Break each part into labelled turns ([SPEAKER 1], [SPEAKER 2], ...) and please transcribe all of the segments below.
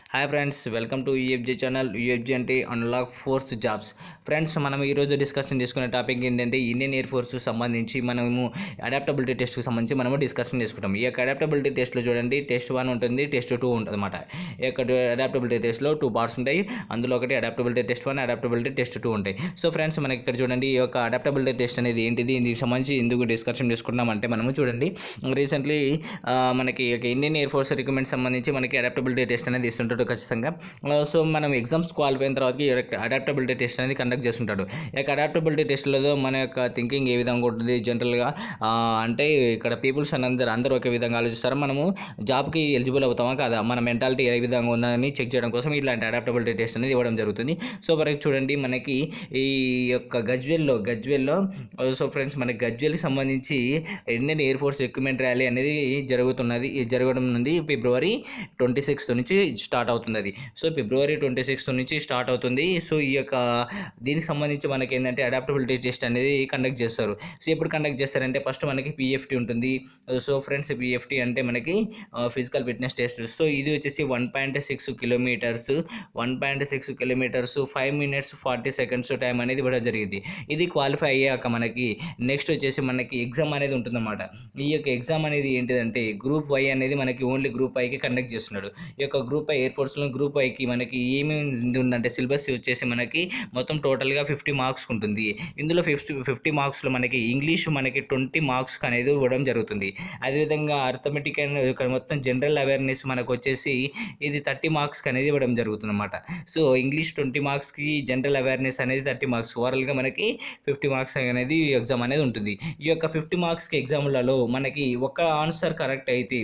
[SPEAKER 1] hi friends welcome to UFJ channel UFJ అంటే unlock forces jobs friends మనం ఈరోజు discussion చేసుకునే టాపిక్ ఏంటంటే ఇండియన్ ఎయిర్ ఫోర్స్ సంబంధించి మనము అడాప్టబిలిటీ టెస్ట్కి సంబంధించి మనము డిస్కషన్ చేసుకుంటాం ఈ యొక్క అడాప్టబిలిటీ టెస్ట్లో చూడండి టెస్ట్ వన్ ఉంటుంది టెస్ట్ టూ ఉంటుంది అనమాట ఈ యొక్క అడాప్టబిలిటీ టెస్ట్లో టూ పార్ట్స్ ఉంటాయి అందులో ఒకటి adaptability test one adaptability test two ఉంటాయి సో ఫ్రెండ్స్ మనకి ఇక్కడ చూడండి ఈ యొక్క అడాప్టబిలిటీ టెస్ట్ అనేది ఏంటిది దీనికి సంబంధించి ఎందుకు డిస్కషన్ చేసుకుంటున్నామంటే మనము చూడండి రీసెంట్లీ మనకి ఈ యొక్క ఇండియన్ ఎయిర్ ఫోర్స్ రిక్రూట్మెంట్ సంబంధించి మనకి అడాప్టబిలిటీ టెస్ట్ అనేది ఇస్తుంటాడు ఖచ్చితంగా సో మనం ఎగ్జామ్స్ క్వాలిఫై అయిన తర్వాత అడాప్టబిలిటీ టెస్ట్ అనేది కండక్ట్ చేస్తుంటాడు ఈ యొక్క అడాప్టబిలిటీ టెస్ట్లో మన యొక్క థింకింగ్ ఏ విధంగా ఉంటుంది జనరల్గా అంటే ఇక్కడ పీపుల్స్ అని అందరూ అందరూ ఒకే విధంగా ఆలోచిస్తారు మనము జాబ్కి ఎలిజిబుల్ అవుతామా కాదా మన మెంటాలిటీ ఏ విధంగా ఉందని చెక్ చేయడం కోసం ఇట్లాంటి అడాప్టబిలిటీ టెస్ట్ అనేది ఇవ్వడం జరుగుతుంది సో మనకి చూడండి మనకి ఈ యొక్క గజ్వెల్లో గజ్వెల్లో సో ఫ్రెండ్స్ మనకి గజ్వెల్కి సంబంధించి Indian air force recruitment rally అనేది జరుగుతున్నది ఇది జరగడం నుండి ఫిబ్రవరి ట్వంటీ సిక్స్త్ నుంచి స్టార్ట్ అవుతుంది అది సో ఫిబ్రవరి ట్వంటీ సిక్స్త్ నుంచి స్టార్ట్ అవుతుంది సో ఈ యొక్క దీనికి సంబంధించి మనకి ఏంటంటే అడాప్టబిలిటీ టెస్ట్ అనేది కండక్ట్ చేస్తారు సో ఎప్పుడు కండక్ట్ చేస్తారంటే ఫస్ట్ మనకి పిఎఫ్టీ ఉంటుంది సో ఫ్రెండ్స్ పిఎఫ్టీ అంటే మనకి ఫిజికల్ ఫిట్నెస్ టెస్ట్ సో ఇది వచ్చేసి one point six kilometres one point six kilometres five minutes forty seconds time అనేది ఇవ్వడం జరిగింది ఇది క్వాలిఫై అయ్యాక మనకి నెక్స్ట్ వచ్చేసి మనకి ఎగ్జామ్ అనేది ఉంటుందన్నమాట ఈ యొక్క ఎగ్జామ్ అనేది ఏంటిదంటే గ్రూప్ వై అనేది మనకి ఓన్లీ గ్రూప్ వైకి కండక్ట్ చేస్తున్నాడు ఈ యొక్క గ్రూప్ ఐ ఎయిర్ ఫోర్స్లో గ్రూప్ వైకి మనకి ఏమేమి ఉందంటే సిలబస్ వచ్చేసి మనకి మొత్తం టోటల్గా ఫిఫ్టీ మార్క్స్ ఉంటుంది ఇందులో ఫిఫ్టీ ఫిఫ్టీ మార్క్స్లో మనకి ఇంగ్లీష్ మనకి ట్వంటీ మార్క్స్ అనేది ఇవ్వడం జరుగుతుంది అదేవిధంగా అర్థమెటిక్ అండ్ ఇక్కడ మొత్తం జనరల్ అవేర్నెస్ మనకు వచ్చేసి ఇది థర్టీ మార్క్స్ అనేది ఇవ్వడం జరుగుతుంది అనమాట సో ఇంగ్లీష్ ట్వంటీ మార్క్స్కి జనరల్ అవేర్నెస్ అనేది థర్టీ మార్క్స్ ఓవరాల్గా మనకి ఫిఫ్టీ మార్క్స్ అనేది ఎగ్జామ్ అనేది ఉంటుంది ఈ యొక్క ఫిఫ్టీ మార్క్స్కి ఎగ్జామ్లలో మనకి ఒక ఆన్సర్ కరెక్ట్ అయితే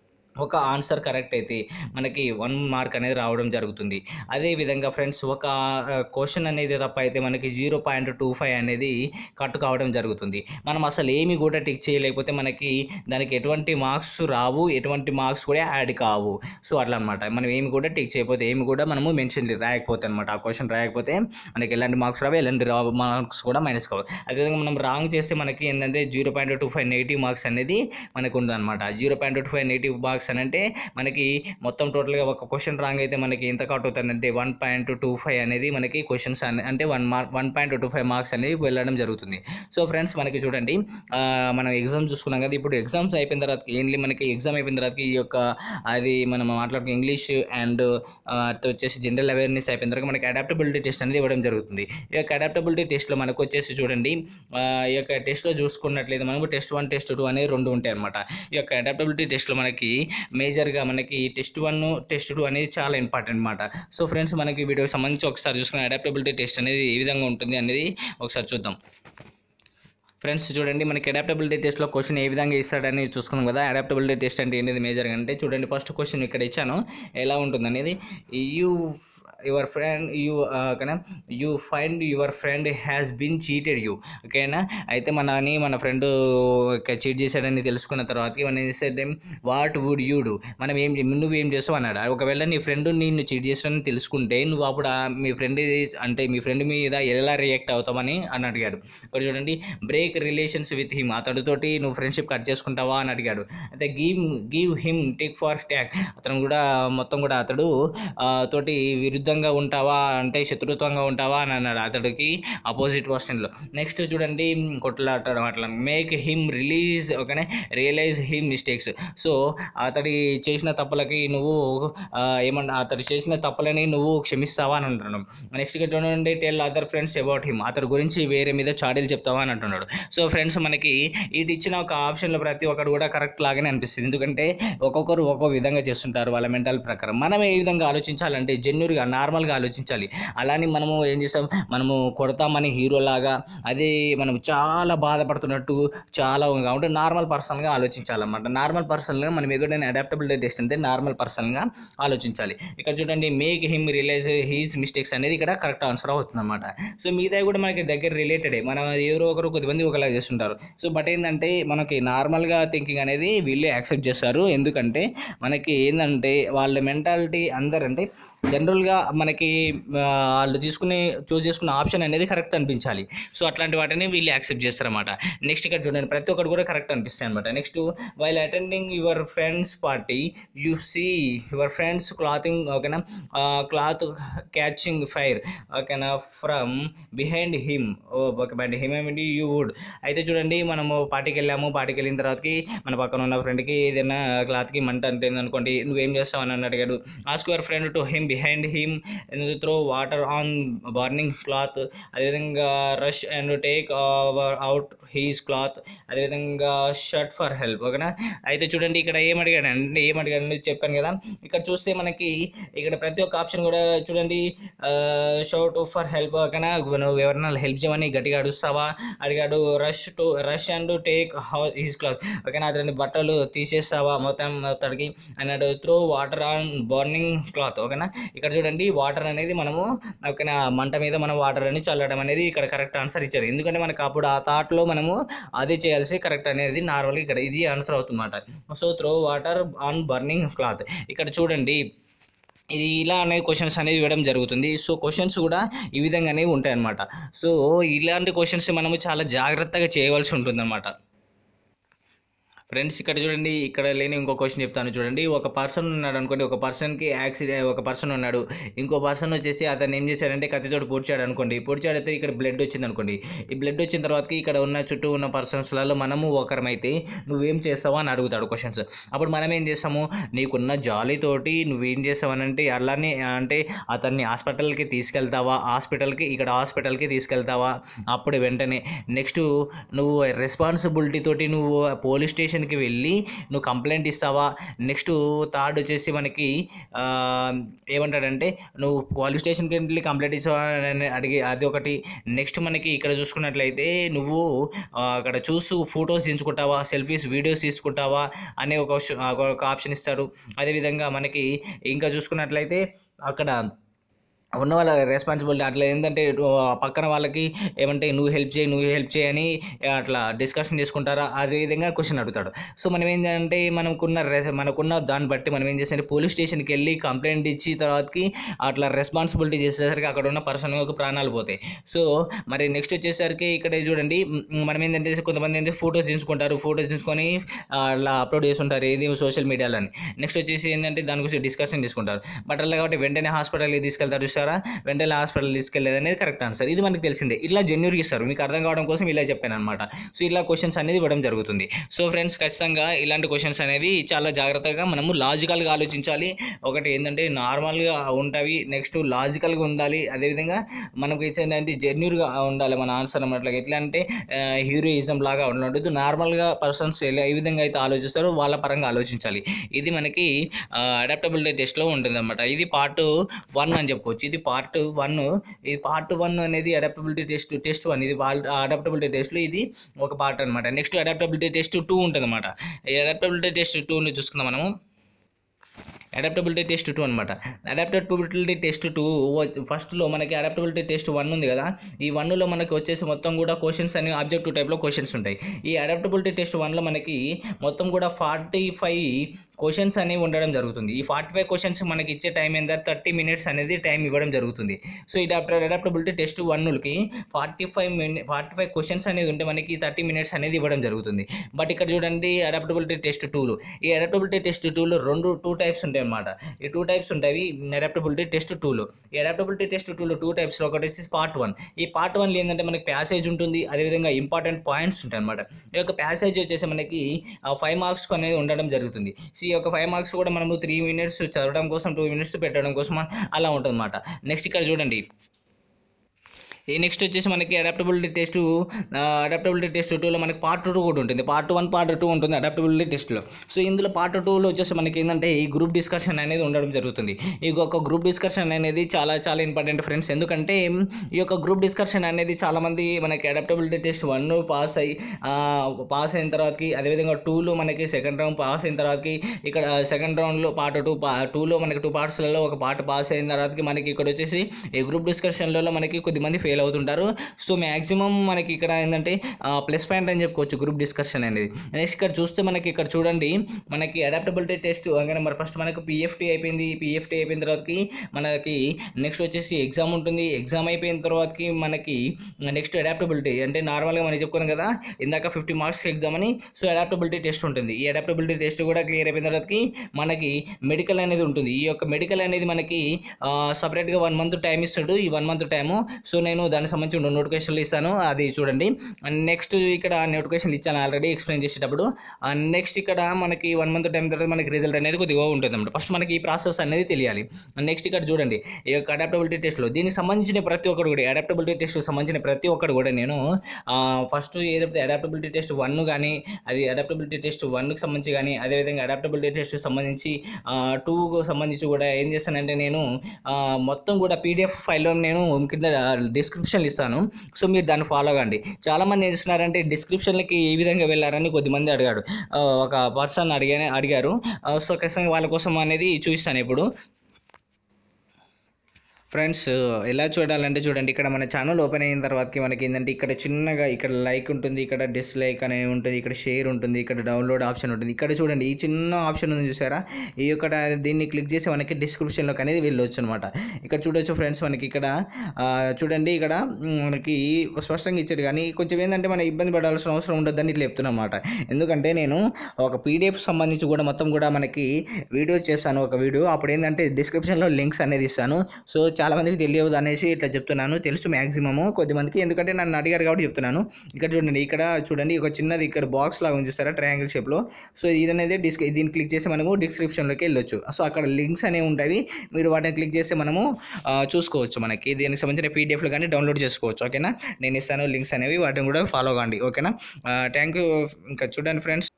[SPEAKER 1] ఒక ఆన్సర్ కరెక్ట్ అయితే మనకి వన్ మార్క్ అనేది రావడం జరుగుతుంది అదేవిధంగా ఫ్రెండ్స్ ఒక క్వశ్చన్ అనేది తప్ప అయితే మనకి జీరో పాయింట్ టూ ఫైవ్ అనేది కట్ కావడం జరుగుతుంది మనం అసలు ఏమి కూడా టిక్ చేయలేకపోతే మనకి దానికి ఎటువంటి మార్క్స్ రావు ఎటువంటి మార్క్స్ కూడా యాడ్ కావు సో అట్లా అనమాట మనం ఏమి కూడా టిక్ చేయకపోతే ఏమి కూడా మనము మెన్షన్ రాయకపోతే అనమాట ఆ క్వశ్చన్ రాయకపోతే మనకి ఎలాంటి మార్క్స్ రావు ఎలాంటి మార్క్స్ కూడా మైనస్ కావు అదేవిధంగా మనం రాంగ్ చేస్తే మనకి ఏంటంటే zero point two five negative marks అనేది మనకు ఉందన్నమాట zero point two five negative marks అని అంటే మనకి మొత్తం టోటల్గా ఒక క్వశ్చన్ రాంగ్ అయితే మనకి ఎంత కట్ అవుతుందంటే వన్ పాయింట్ టూ ఫైవ్ అనేది మనకి క్వశ్చన్స్ అంటే one mark one point two five marks అనేది వెళ్ళడం జరుగుతుంది సో ఫ్రెండ్స్ మనకి చూడండి మనం ఎగ్జామ్ చూసుకున్నాం కదా ఇప్పుడు ఎగ్జామ్స్ అయిపోయిన తర్వాత ఏంటి మనకి ఎగ్జామ్ అయిపోయిన తర్వాత ఈ యొక్క అది మనం మాట్లాడుకున్న ఇంగ్లీష్ అండ్ వచ్చేసి జనరల్ అవేర్నెస్ అయిపోయిన తర్వాత మనకి అడాప్టబిలిటీ టెస్ట్ అనేది ఇవ్వడం జరుగుతుంది ఈ యొక్క అడాప్టబిలిటీ టెస్ట్లో మనకు వచ్చేసి చూడండి ఈ యొక్క టెస్ట్లో చూసుకున్నట్లయితే మనకు టెస్ట్ వన్ టెస్ట్ టూ అనేది రెండు ఉంటాయి అనమాట ఈ యొక్క అడాప్టబిలిటీ టెస్ట్లో మనకి మేజర్గా మనకి టెస్ట్ వన్ టెస్ట్ టూ అనేది చాలా ఇంపార్టెంట్ అనమాట సో ఫ్రెండ్స్ మనకి వీడియోకి సంబంధించి ఒకసారి చూసుకున్న అడాప్టబిలిటీ టెస్ట్ అనేది ఏ విధంగా ఉంటుంది అనేది ఒకసారి చూద్దాం ఫ్రెండ్స్ చూడండి మనకి అడాప్టబిలిటీ టెస్ట్లో క్వశ్చన్ ఏ విధంగా ఇస్తాడని చూసుకున్నాం కదా అడాప్టబిలిటీ టెస్ట్ అంటే ఏంటిది మేజర్గా అంటే చూడండి ఫస్ట్ క్వశ్చన్ ఇక్కడ ఇచ్చాను ఎలా ఉంటుంది అనేది యూ యువర్ ఫ్రెండ్ యూ ఓకేనా you find your friend has been cheated you ఓకేనా అయితే మనని మన ఫ్రెండ్ చీట్ చేశాడని తెలుసుకున్న తర్వాత మనం చేసేది వాట్ వుడ్ యూ డూ మనం ఏం నువ్వు ఏం చేస్తావు అన్నాడు ఒకవేళ నీ ఫ్రెండ్ నిన్ను చీట్ చేస్తాడని తెలుసుకుంటే నువ్వు అప్పుడు మీ ఫ్రెండ్ అంటే మీ ఫ్రెండ్ మీద ఎలా రియాక్ట్ అవుతామని అని అడిగాడు ఇక్కడ చూడండి బ్రేక్ రిలేషన్స్ విత్ హిమ్ అతడితోటి నువ్వు ఫ్రెండ్షిప్ కట్ చేసుకుంటావా అని అడిగాడు అయితే give give him take for tack అతను కూడా మొత్తం కూడా అతడు తోటి విరుద్ధంగా ఉంటావా అంటే శత్రుత్వంగా ఉంటావా అని అన్నాడు అతడికి అపోజిట్ వర్షన్లో నెక్స్ట్ చూడండి కొట్లాడటం అట్లా మేక్ హిమ్ రిలీజ్ ఓకేనే రియలైజ్ హిమ్ మిస్టేక్స్ సో అతడి చేసిన తప్పులకి నువ్వు ఏమన్నా అతడు చేసిన తప్పులని నువ్వు క్షమిస్తావా అని అంటున్నాడు నెక్స్ట్ చూడండి tell other friends about him అతడి గురించి వేరే మీద చాడీలు చెప్తావా అని అంటున్నాడు సో ఫ్రెండ్స్ మనకి ఇటు ఇచ్చిన ఒక ఆప్షన్లో ప్రతి ఒక్కరు కూడా కరెక్ట్ లాగానే అనిపిస్తుంది ఎందుకంటే ఒక్కొక్కరు ఒక్కో విధంగా చేస్తుంటారు వాళ్ళ మెంటల్ ప్రకారం మనం ఏ విధంగా ఆలోచించాలంటే జెన్యున్గా నార్మల్గా ఆలోచించాలి అలానే మనము ఏం చేస్తాం మనము కొడతామని హీరోలాగా అదే మనం చాలా బాధపడుతున్నట్టు చాలా కాబట్టి నార్మల్ పర్సన్గా ఆలోచించాలన్నమాట నార్మల్ పర్సన్గా మనం ఎదురైన అడాప్టబిలిటీ టెస్ట్ అంటే నార్మల్ పర్సన్గా ఆలోచించాలి ఇక్కడ చూడండి make him realise his mistakes అనేది ఇక్కడ కరెక్ట్ ఆన్సర్ అవుతుంది అనమాట సో మిగతా కూడా మనకి దగ్గర రిలేటెడే మనం ఎవరో ఒకరు కొద్దిమంది ఒకలా చేస్తుంటారు సో బట్ ఏంటంటే మనకి నార్మల్గా థింకింగ్ అనేది వీళ్ళు యాక్సెప్ట్ చేస్తారు ఎందుకంటే మనకి ఏంటంటే వాళ్ళ మెంటాలిటీ అందరంటే జనరల్గా మనకి ఆ, వాళ్ళు తీసుకునే చూస్ చేసుకున్న ఆప్షన్ అనేది కరెక్ట్ అనిపించాలి సో అట్లాంటి వాటిని వీళ్ళు యాక్సెప్ట్ చేస్తారన్నమాట నెక్స్ట్ ఇక్కడ చూడండి ప్రతి ఒక్కటి కూడా కరెక్ట్ అనిపిస్తాయి అనమాట next while attending your friends party you see your friends clothing ఓకేనా క్లాత్ క్యాచింగ్ ఫైర్ ఓకేనా from behind him okay but him ఏమిటి యూ వుడ్ అయితే చూడండి మనము పార్టీకి వెళ్ళాము పార్టీకి వెళ్ళిన తర్వాతకి మన పక్కన ఉన్న ఫ్రెండ్కి ఏదైనా క్లాత్కి మంట అంటే అనుకోండి నువ్వేం చేస్తావు అని అడిగాడు ask your friend to him behind him throw water on burning cloth అదేవిధంగా rush and take out his cloth అదేవిధంగా షర్ట్ ఫర్ హెల్ప్ ఓకేనా అయితే చూడండి ఇక్కడ ఏం అడిగాడు అంటే ఏం అడిగాడు చెప్పాను కదా ఇక్కడ చూస్తే మనకి ఇక్కడ ప్రతి ఒక్క ఆప్షన్ కూడా చూడండి షౌట్ ఫర్ హెల్ప్ ఓకేనా నువ్వు ఎవరైనా హెల్ప్ చేయమని గట్టిగా అడుస్తావా అడిగాడు rush to rush and take how his cloth ఓకేనా అతని బట్టలు తీసేస్తావా మొత్తం అతడికి అన్నాడు throw water on burning cloth ఓకేనా ఇక్కడ చూడండి వాటర్ అనేది మనము ఓకేనా మంట మీద మనం వాటర్ అని చల్లడం అనేది ఇక్కడ కరెక్ట్ ఆన్సర్ ఇచ్చాడు ఎందుకంటే మనకు అప్పుడు ఆ థాట్లో మనము అదే చేయాల్సి కరెక్ట్ అనేది నార్మల్గా ఇక్కడ ఇది ఆన్సర్ అవుతుందన్నమాట so throw water on burning cloth ఇక్కడ చూడండి ఇది ఇలా అనే క్వశ్చన్స్ అనేది ఇవ్వడం జరుగుతుంది సో క్వశ్చన్స్ కూడా ఈ విధంగానే ఉంటాయన్నమాట సో ఇలాంటి క్వశ్చన్స్ మనము చాలా జాగ్రత్తగా చేయవలసి ఉంటుందన్నమాట ఫ్రెండ్స్ ఇక్కడ చూడండి ఇక్కడ లేని ఇంకో క్వశ్చన్ చెప్తాను చూడండి ఒక పర్సన్ ఉన్నాడు అనుకోండి ఒక పర్సన్కి యాక్సిడెంట్ ఒక పర్సన్ ఉన్నాడు ఇంకో పర్సన్ వచ్చేసి అతను ఏం చేశాడంటే కత్తితోటి పొడిచాడు అనుకోండి పొడిచాడైతే ఇక్కడ బ్లడ్ వచ్చింది అనుకోండి ఈ బ్లడ్ వచ్చిన తర్వాతకి ఇక్కడ ఉన్న చుట్టూ ఉన్న పర్సన్స్లలో మనము ఒకరమైతే నువ్వేం చేస్తావా అని అడుగుతాడు క్వశ్చన్స్ అప్పుడు మనం ఏం చేస్తాము నీకున్న జాలీతోటి నువ్వేం చేస్తావనంటే అలానే అంటే అతన్ని హాస్పిటల్కి తీసుకెళ్తావా హాస్పిటల్కి ఇక్కడ హాస్పిటల్కి తీసుకెళ్తావా అప్పుడు వెంటనే నెక్స్ట్ నువ్వు రెస్పాన్సిబిలిటీ తోటి నువ్వు పోలీస్ స్టేషన్కి వెళ్ళి నువ్వు కంప్లైంట్ ఇస్తావా నెక్స్ట్ థర్డ్ వచ్చేసి మనకి ఆ, ఏమంటాడంటే నువ్వు పోలీస్ స్టేషన్కి వెళ్ళి కంప్లైంట్ ఇస్తావా అని అడిగి అది ఒకటి నెక్స్ట్ మనకి ఇక్కడ చూసుకున్నట్లయితే నువ్వు ఆ, అక్కడ చూస్తూ ఫొటోస్ తీసుకుంటావా సెల్ఫీస్ వీడియోస్ తీసుకుంటావా అనే ఒక ఆప్షన్- ఒక ఆప్షన్ ఇస్తాడు అదేవిధంగా మనకి ఇంకా చూసుకున్నట్లయితే అక్కడ ఉన్న వాళ్ళ రెస్పాన్సిబిలిటీ అట్లా ఏంటంటే ఆ పక్కన వాళ్ళకి ఏమంటే నువ్వు హెల్ప్ చేయి నువ్వు హెల్ప్ చేయని అట్లా డిస్కషన్ చేసుకుంటారా అదే విధంగా క్వశ్చన్ అడుగుతాడు సో మనం ఏంటంటే మనకున్న రెస్ మనకున్న దాన్ని బట్టి మనం ఏం చేస్తే పోలీస్ స్టేషన్కి వెళ్ళి కంప్లైంట్ ఇచ్చి తర్వాతకి అట్లా రెస్పాన్సిబిలిటీ చేసేసరికి అక్కడ ఉన్న పర్సన్ యొక్క ప్రాణాలు పోతాయి సో మరి నెక్స్ట్ వచ్చేసరికి ఇక్కడ చూడండి మ్, మనం ఏంటంటే కొంతమంది ఏంటంటే ఫొటోస్ తీసుకుంటారు ఫొటోస్ తీసుకొని ఆ, అలా అప్లోడ్ చేస్తుంటారు ఏది సోషల్ మీడియాలో నెక్స్ట్ వచ్చేసి ఏంటంటే దాని గురించి డిస్కషన్ తీసుకుంటారు బట్ అలా కాబట్టి వెంటనే హాస్పిటల్కి తీసుకెళ్తారు చూస్తారా వెంటనే హాస్పిటల్ తీసుకెళ్లేది అనేది కరెక్ట్ ఆన్సర్ ఇది మనకి తెలిసిందే ఇట్లా జెన్యూర్గా ఇస్తారు మీకు అర్థం కావడం కోసం ఇలా చెప్పాను అనమాట సో ఇలా క్వశ్చన్స్ అనేది ఇవ్వడం జరుగుతుంది సో ఫ్రెండ్స్ ఖచ్చితంగా ఇలాంటి క్వశ్చన్స్ అనేవి చాలా జాగ్రత్తగా మనము లాజికల్గా ఆలోచించాలి ఒకటి ఏంటంటే నార్మల్గా ఉంటాయి నెక్స్ట్ లాజికల్గా ఉండాలి అదేవిధంగా మనకు ఏంటంటే జెన్యూర్గా ఉండాలి మన ఆన్సర్ అన్నమాట ఎట్లా అంటే హీరోయిజం లాగా ఉండదు నార్మల్గా పర్సన్స్ ఎలా ఏ విధంగా అయితే ఆలోచిస్తారో వాళ్ళ పరంగా ఆలోచించాలి ఇది మనకి అడాప్టబిలిటీ టెస్ట్లో ఉంటుంది అనమాట ఇది పార్ట్ వన్ అని చెప్పుకోవచ్చు ఇది పార్ట్ వన్ ఇది పార్ట్ వన్ అనేది అడాప్టబిలిటీ టెస్ట్ టెస్ట్ వన్ ఇది అడాప్టబిలిటీ టెస్ట్లో ఇది ఒక పార్ట్ అనమాట నెక్స్ట్ అడాప్టబిలిటీ టెస్ట్ టూ ఉంటుంది అనమాట ఈ అడాప్టబిలిటీ టెస్ట్ టూని చూసుకుందాం మనము అడాప్టబిలిటీ టెస్ట్ టూ అనమాట అడాప్టబిలిటీ టెస్ట్ టూ ఫస్ట్లో మనకి అడాప్టబిలిటీ టెస్ట్ వన్ ఉంది కదా ఈ వన్లో మనకి వచ్చేసి మొత్తం కూడా క్వశ్చన్స్ అనేవి ఆబ్జెక్టివ్ టైప్లో క్వశ్చన్స్ ఉంటాయి ఈ అడాప్టబిలిటీ టెస్ట్ వన్లో మనకి మొత్తం కూడా ఫార్టీ ఫైవ్ క్వశ్చన్స్ అనేవి ఉండడం జరుగుతుంది ఈ ఫార్టీ ఫైవ్ క్వశ్చన్స్ మనకి ఇచ్చే టైం ఎంత థర్టీ మినిట్స్ అనేది టైం ఇవ్వడం జరుగుతుంది సో ఈ అడాప్టబిలిటీ టెస్ట్ వన్కి forty five minute forty five questions అనేది ఉంటే మనకి థర్టీ మినిట్స్ అనేది ఇవ్వడం జరుగుతుంది బట్ ఇక్కడ చూడండి అడాప్టబిలిటీ టెస్ట్ టూలు ఈ అడాప్టబిలిటీ టెస్ట్ టూలో రెండు టూ టైప్స్ ఉంటాయి అన్నమాట ఈ టూ టైప్స్ ఉంటాయి అడాప్టబిలిటీ టెస్ట్ టూలో ఈ అడాప్టబిలిటీ టెస్ట్ టూలో టూ టైప్స్లో ఒకటి వచ్చేసి పార్ట్ వన్ ఈ పార్ట్ వన్లో ఏంటంటే మనకి ప్యాసేజ్ ఉంటుంది అదేవిధంగా ఇంపార్టెంట్ పాయింట్స్ ఉంటాయి అనమాట ఈ యొక్క ప్యాసేజ్ వచ్చేసి మనకి ఫైవ్ మార్క్స్ అనేది ఉండడం జరుగుతుంది సో ఈ యొక్క ఫైవ్ మార్క్స్ కూడా మనము త్రీ మినిట్స్ చదవడం కోసం టూ మినిట్స్ పెట్టడం కోసం అలా ఉంటుంది అనమాట నెక్స్ట్ ఇక్కడ చూడండి ఈ నెక్స్ట్ వచ్చేసి మనకి అడాప్టబిలిటీ టెస్ట్ అడాప్టబిలిటీ టెస్ట్ టూలో మనకి పార్ట్ టూ కూడా ఉంటుంది పార్ట్ వన్ పార్ట్ టూ ఉంటుంది అడాప్టబిలిటీ టెస్ట్లో సో ఇందులో పార్ట్ టూలో వచ్చేసి మనకి ఏంటంటే ఈ గ్రూప్ డిస్కషన్ అనేది ఉండడం జరుగుతుంది ఈ యొక్క గ్రూప్ డిస్కషన్ అనేది చాలా చాలా ఇంపార్టెంట్ ఫ్రెండ్స్ ఎందుకంటే ఈ యొక్క గ్రూప్ డిస్కషన్ అనేది చాలామంది మనకి అడాప్టబిలిటీ టెస్ట్ వన్ పాస్ అయ్యి పాస్ అయిన తర్వాతకి అదేవిధంగా టూలో మనకి సెకండ్ రౌండ్ పాస్ అయిన తర్వాతకి ఇక్కడ సెకండ్ రౌండ్లో పార్ట్ టూ పా టూలో మనకి టూ పార్ట్స్లలో ఒక పార్ట్ పాస్ అయిన తర్వాతకి మనకి ఇక్కడ వచ్చేసి ఈ గ్రూప్ డిస్కషన్లలో మనకి కొద్దిమంది ఫెయిల్ ఫెయిల్ అవుతుంటారు సో మ్యాక్సిమం మనకి ఇక్కడ ఏంటంటే ప్లస్ పాయింట్ అని చెప్పుకోవచ్చు గ్రూప్ డిస్కషన్ అనేది నెక్స్ట్ ఇక్కడ చూస్తే మనకి ఇక్కడ చూడండి మనకి అడాప్టబిలిటీ టెస్ట్ അങ്ങനെ మరి ఫస్ట్ మనకు పిఎఫ్టీ అయిపోయింది పిఎఫ్టీ అయిపోయిన తర్వాతకి మనకి నెక్స్ట్ వచ్చేసి ఎగ్జామ్ ఉంటుంది ఎగ్జామ్ అయిపోయిన తర్వాతకి మనకి నెక్స్ట్ అడాప్టబిలిటీ అంటే నార్మల్గా మనం చెప్పుకున్నాం కదా ఇందాక ఫిఫ్టీ మార్క్స్ ఎగ్జామ్ అని సో అడాప్టబిలిటీ టెస్ట్ ఉంటుంది ఈ అడాప్టబిలిటీ టెస్ట్ కూడా క్లియర్ అయిపోయిన తర్వాతకి మనకి మెడికల్ అనేది ఉంటుంది ఈ యొక్క మెడికల్ అనేది మనకి సపరేట్గా వన్ మంత్ టైం ఇస్తాడు ఈ వన్ మంత్ టైము సో నేను దానికి సంబంధించిన నోటిఫికేషన్లు ఇస్తాను అది చూడండి అండ్ నెక్స్ట్ ఇక్కడ నోటిఫికేషన్ ఇచ్చాను ఆల్రెడీ ఎక్స్ప్లెయిన్ చేసేటప్పుడు అండ్ నెక్స్ట్ ఇక్కడ మనకి వన్ మంత్ టైం తర్వాత మనకి రిజల్ట్ అనేది కొద్దిగా ఉంటుంది అన్నమాట ఫస్ట్ మనకి ఈ ప్రాసెస్ అనేది తెలియాలి నెక్స్ట్ ఇక్కడ చూడండి ఈ యొక్క అడాప్టబిలిటీ టెస్ట్లో దీనికి సంబంధించిన ప్రతి ఒక్కరు కూడా అడాప్టబిలిటీ టెస్ట్కి సంబంధించిన ప్రతి ఒక్కరు కూడా నేను ఫస్ట్ ఏదైతే అడాప్టబిలిటీ టెస్ట్ వన్ కానీ అది అడాప్టబిలిటీ టెస్ట్ వన్కి సంబంధించి కానీ అదేవిధంగా అడాప్టబిలిటీ టెస్ట్ సంబంధించి టూకు సంబంధించి కూడా ఏం చేస్తానంటే నేను ఆ, మొత్తం కూడా పీడిఎఫ్ ఫైల్లో నేను కింద డిస్క్రిప్షన్లు ఇస్తాను సో మీరు దాన్ని ఫాలో కండి చాలామంది ఏం చేస్తున్నారంటే డిస్క్రిప్షన్లకి ఏ విధంగా వెళ్ళారని కొద్దిమంది అడిగాడు ఆ, ఒక పర్సన్ అడిగా అడిగారు ఆ, సో ఖచ్చితంగా వాళ్ళ కోసం అనేది చూపిస్తాను ఇప్పుడు ఫ్రెండ్స్ ఎలా చూడాలంటే చూడండి ఇక్కడ మన ఛానల్ ఓపెన్ అయిన తర్వాతకి మనకి ఏంటంటే ఇక్కడ చిన్నగా ఇక్కడ లైక్ ఉంటుంది ఇక్కడ డిస్లైక్ అనేది ఉంటుంది ఇక్కడ షేర్ ఉంటుంది ఇక్కడ డౌన్లోడ్ ఆప్షన్ ఉంటుంది ఇక్కడ చూడండి ఈ చిన్న ఆప్షన్ ఉంది చూసారా ఈ యొక్క దీన్ని క్లిక్ చేసి మనకి డిస్క్రిప్షన్లోకి అనేది వెళ్ళొచ్చు అనమాట ఇక్కడ చూడొచ్చు ఫ్రెండ్స్ మనకి ఇక్కడ ఆ, చూడండి ఇక్కడ మ్, మనకి స్పష్టంగా ఇచ్చాడు కానీ కొంచెం ఏంటంటే మనం ఇబ్బంది పడాల్సిన అవసరం ఉండదని ఇట్లా చెప్తున్నా అనమాట ఎందుకంటే నేను ఒక పీడిఎఫ్ సంబంధించి కూడా మొత్తం కూడా మనకి వీడియో చేస్తాను ఒక వీడియో అప్పుడు ఏంటంటే డిస్క్రిప్షన్లో లింక్స్ అనేది ఇస్తాను సో చాలా మందికి తెలియదు అనేసి ఇట్లా చెప్తున్నాను తెలుసు మ్యాక్సిమము కొద్దిమందికి ఎందుకంటే నన్ను అడిగారు కాబట్టి చెప్తున్నాను ఇక్కడ చూడండి ఇక్కడ చూడండి ఒక చిన్నది ఇక్కడ బాక్స్ లాగా ఉంది చూస్తారా ట్రయాంగిల్ షేప్లో సో ఇది అనేది డిస్క్ దీన్ని క్లిక్ చేసి మనము డిస్క్రిప్షన్లోకి వెళ్ళొచ్చు సో అక్కడ లింక్స్ అనేవి ఉంటాయి మీరు వాటిని క్లిక్ చేస్తే మనము ఆ, చూసుకోవచ్చు మనకి దీనికి సంబంధించిన పీడిఎఫ్లు కానీ డౌన్లోడ్ చేసుకోవచ్చు ఓకేనా నేను ఇస్తాను లింక్స్ అనేవి వాటిని కూడా ఫాలో కాండి ఓకేనా థ్యాంక్ యూ ఇంకా చూడండి ఫ్రెండ్స్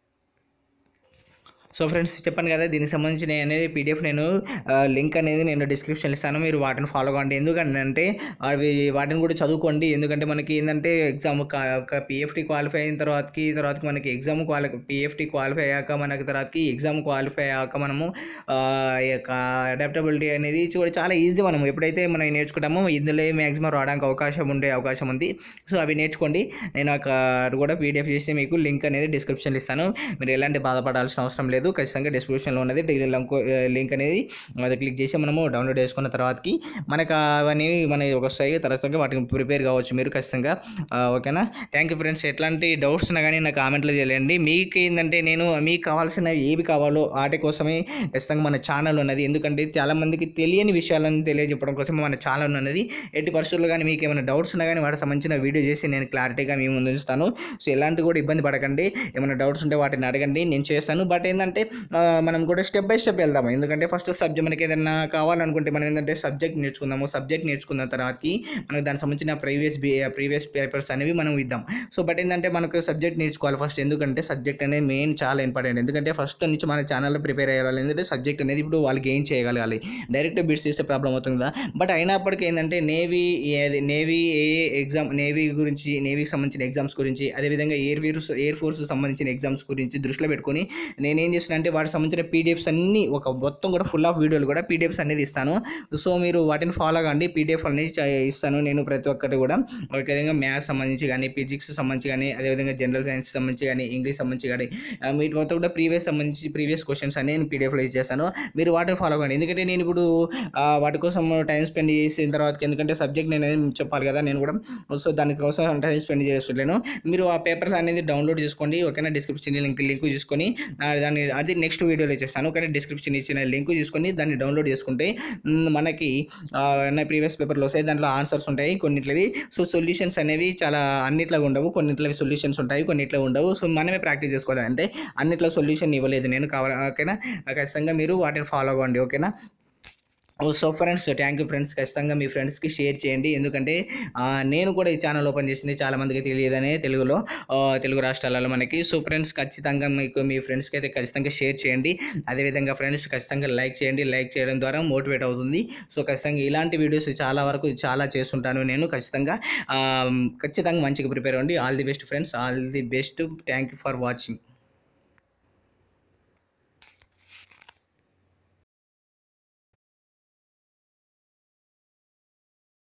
[SPEAKER 1] సో ఫ్రెండ్స్ చెప్పాను కదా దీనికి సంబంధించిన అనేది పీడిఎఫ్ నేను ఆ, లింక్ అనేది నేను డిస్క్రిప్షన్ ఇస్తాను మీరు వాటిని ఫాలో కావండి ఎందుకంటే అవి వాటిని కూడా చదువుకోండి ఎందుకంటే మనకి ఏంటంటే ఎగ్జామ్ ఒక పిఎఫ్టీ క్వాలిఫై అయిన తర్వాతకి తర్వాతకి మనకి ఎగ్జామ్ క్వాలి పిఎఫ్టీ క్వాలిఫై అయ్యాక మనకి తర్వాతకి ఎగ్జామ్ క్వాలిఫై అయ్యాక మనము ఆ, ఈ యొక్క అడాప్టబిలిటీ అనేది చూడ చాలా ఈజీ మనం ఎప్పుడైతే మనం నేర్చుకుంటామో ఇందులో మ్యాక్సిమం రావడానికి అవకాశం ఉండే అవకాశం ఉంది సో అవి నేర్చుకోండి నేను ఒక అది కూడా పీడిఎఫ్ చేసి మీకు లింక్ అనేది డిస్క్రిప్షన్లో ఇస్తాను మీరు ఎలాంటి బాధపడాల్సిన అవసరం లేదు ఖచ్చితంగా డిస్క్రిప్షన్లో ఉన్నది లింక్ లింక్ అనేది అది క్లిక్ చేసి మనము డౌన్లోడ్ చేసుకున్న తర్వాతకి మనకు అవన్నీ మన వస్తాయి తర్వాత వాటికి ప్రిపేర్ కావచ్చు మీరు ఖచ్చితంగా ఆ, ఓకేనా థ్యాంక్ యూ ఫ్రెండ్స్ ఎట్లాంటి డౌట్స్ ఉన్నా కానీ నా కామెంట్లో చేయండి మీకు ఏంటంటే నేను మీకు కావాల్సినవి ఏవి కావాలో వాటి కోసమే ఖచ్చితంగా మన ఛానల్ ఉన్నది ఎందుకంటే చాలామందికి తెలియని విషయాలను తెలియజెప్పడం కోసం మన ఛానల్ ఉన్నది ఎట్టి పరిస్థితుల్లో కానీ మీకు ఏమైనా డౌట్స్ ఉన్నా కానీ వాటికి సంబంధించిన వీడియో చేసి నేను క్లారిటీగా మీ ముందు ఉంచుతాను సో ఎలాంటి కూడా ఇబ్బంది పడకండి ఏమైనా డౌట్స్ ఉంటే వాటిని అడగండి నేను చేస్తాను బట్ ఏంటంటే ఆ, మనం కూడా స్టెప్ బై స్టెప్ వెళ్దాము ఎందుకంటే ఫస్ట్ సబ్జెక్ట్ మనకి ఏదైనా కావాలనుకుంటే మనం ఏంటంటే సబ్జెక్ట్ నేర్చుకుందాము సబ్జెక్ట్ నేర్చుకున్న తర్వాతకి మనకు దానికి సంబంధించిన ప్రీవియస్ ప్రీవియస్ పేపర్స్ అనేవి మనం ఇద్దాం సో బట్ ఏంటంటే మనకు సబ్జెక్ట్ నేర్చుకోవాలి ఫస్ట్ ఎందుకంటే సబ్జెక్ట్ అనేది మెయిన్ చాలా ఇంపార్టెంట్ ఎందుకంటే ఫస్ట్ నుంచి మన ఛానల్లో ప్రిపేర్ అయ్యాలి ఎందుకంటే సబ్జెక్ట్ అనేది ఇప్పుడు వాళ్ళు గెయిన్ చేయగలగాలి డైరెక్ట్ బిట్స్ చేస్తే ప్రాబ్లం అవుతుంది కదా బట్ అయినప్పటికీ ఏంటంటే నేవీ ఏది నేవీ ఏ ఎగ్జామ్ నేవీ గురించి నేవీకి సంబంధించిన ఎగ్జామ్స్ గురించి అదేవిధంగా ఎయిర్ ఫోర్స్ ఎయిర్ ఫోర్స్ సంబంధించిన ఎగ్జామ్స్ గురించి దృష్టిలో పెట్టుకొని నేనేం చేసిన అంటే వాటికి సంబంధించిన పీడిఎఫ్స్ అన్ని ఒక మొత్తం కూడా ఫుల్ ఆఫ్ వీడియోలు కూడా పీడిఎఫ్స్ అనేది ఇస్తాను సో మీరు వాటిని ఫాలో కండి పీడిఎఫ్ అనేది చ- ఇస్తాను నేను ప్రతి ఒక్కటి కూడా ఒక విధంగా మ్యాథ్స్ సంబంధించి కానీ ఫిజిక్స్ సంబంధించి కానీ అదేవిధంగా జనరల్ సైన్స్ సంబంధించి కానీ ఇంగ్లీష్ సంబంధించి కానీ ఆ, వీటి మొత్తం కూడా ప్రీవియస్ సంబంధించి ప్రీవియస్ క్వశ్చన్స్ అన్ని నేను పీడిఎఫ్లో ఇచ్చేస్తాను మీరు వాటిని ఫాలో కండి ఎందుకంటే నేను ఇప్పుడు ఆ, వాటి కోసం టైం స్పెండ్ చేసిన తర్వాత ఎందుకంటే సబ్జెక్ట్ నేను ఏం చెప్పాలి కదా నేను కూడా సో దానికోసం టైం స్పెండ్ చేస్తున్నాను మీరు ఆ పేపర్ అనేది డౌన్లోడ్ చేసుకోండి ఓకేనా డిస్క్రిప్షన్ లింక్ లింక్ తీసుకొని ఆ, దాన్ని అది నెక్స్ట్ వీడియోలో ఇచ్చేస్తాను ఓకే డిస్క్రిప్షన్ ఇచ్చిన లింక్ తీసుకొని దాన్ని డౌన్లోడ్ చేసుకుంటే మ్, మనకి నా ప్రీవియస్ పేపర్లో వస్తాయి దాంట్లో ఆన్సర్స్ ఉంటాయి కొన్నిట్లవి సో సొల్యూషన్స్ అనేవి చాలా అన్నిట్లో ఉండవు కొన్నిట్లవి సొల్యూషన్స్ ఉంటాయి కొన్నిట్లో ఉండవు సో మనమే ప్రాక్టీస్ చేసుకోవాలి అంటే అన్నిట్లో సొల్యూషన్ ఇవ్వలేదు నేను కావాలి ఓకేనా ఖచ్చితంగా మీరు వాటిని ఫాలో అవ్వండి ఓకేనా ఓ so friends thank you friends ఖచ్చితంగా మీ ఫ్రెండ్స్కి షేర్ చేయండి ఎందుకంటే ఆ, నేను కూడా ఈ ఛానల్ ఓపెన్ చేసింది చాలా మందికి తెలియదనే తెలుగులో ఆ, తెలుగు రాష్ట్రాలలో మనకి సో ఫ్రెండ్స్ ఖచ్చితంగా మీకు మీ ఫ్రెండ్స్కి అయితే ఖచ్చితంగా షేర్ చేయండి అదేవిధంగా ఫ్రెండ్స్ ఖచ్చితంగా లైక్ చేయండి లైక్ చేయడం ద్వారా మోటివేట్ అవుతుంది సో ఖచ్చితంగా ఇలాంటి వీడియోస్ చాలా వరకు చాలా చేస్తుంటాను నేను ఖచ్చితంగా ఆ, ఖచ్చితంగా మంచిగా ప్రిపేర్ అవ్వండి all the best friends all the best thank you for watching